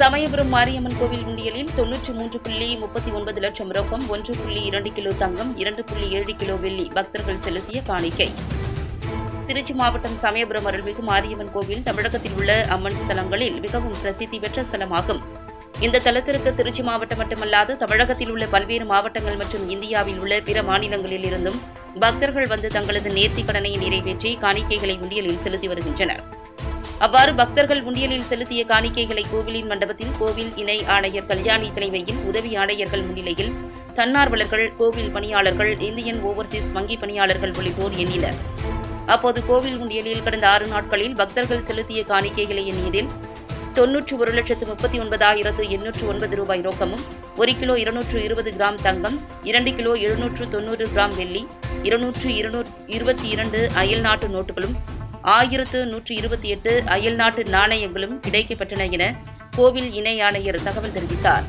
சமயபுரம் மாரியம்மன் கோவில் உண்டியலில் தொன்னூற்றி மூன்று புள்ளி முப்பத்தி ஒன்பது லட்சம் ரொக்கம் ஒன்று புள்ளி இரண்டு கிலோ தங்கம் இரண்டு புள்ளி ஏழு கிலோ வெள்ளி பக்தர்கள் செலுத்திய காணிக்கை திருச்சி மாவட்டம் சமயபுரம் அருள்மிகு மாரியம்மன் கோவில் தமிழகத்தில் உள்ள அம்மன் ஸ்தலங்களில் மிகவும் பிரசித்தி பெற்ற ஸ்தலமாகும் இந்த தலத்திற்கு திருச்சி மாவட்டம் மட்டுமல்லாது தமிழகத்தில் உள்ள பல்வேறு மாவட்டங்கள் மற்றும் இந்தியாவில் உள்ள பிற மாநிலங்களில் இருந்தும் பக்தர்கள் வந்து தங்களது நேர்த்திக் கடனை நிறைவேற்றி காணிக்கைகளை உண்டியலில் செலுத்தி வருகின்றனர் அவ்வாறு பக்தர்கள் உண்டியலில் செலுத்திய காணிக்கைகளை கோவிலின் மண்டபத்தில் கோவில் இணை ஆணையர் கல்யாணி தலைமையில் உதவி ஆணையர்கள் முன்னிலையில் தன்னார்வலர்கள் கோவில் பணியாளர்கள் இந்தியன் ஓவர்சீஸ் வங்கி பணியாளர்கள் உள்ளிட்டோர் எண்ணினர் அப்போது கோவில் உண்டியலில் கடந்த ஆறு நாட்களில் பக்தர்கள் செலுத்திய காணிக்கைகளை எண்ணியதில் தொன்னூற்று ஒரு லட்சத்து முப்பத்தி ஒன்பதாயிரத்து எண்ணூற்று ஒன்பது ரூபாய் ரொக்கமும் ஒரு கிலோ இருநூற்று இருபது கிராம் தங்கம் இரண்டு கிலோ எழுநூற்று தொண்ணூறு கிராம் வெள்ளி இருநூற்று இருபத்தி இரண்டு அயல் நாட்டு நோட்டுகளும் ஆயிரத்து நூற்று இருபத்தி எட்டு அயல் நாட்டு நாணயங்களும் கிடைக்கப்பட்டன என கோவில் இணை ஆணையர் தகவல் தெரிவித்தார்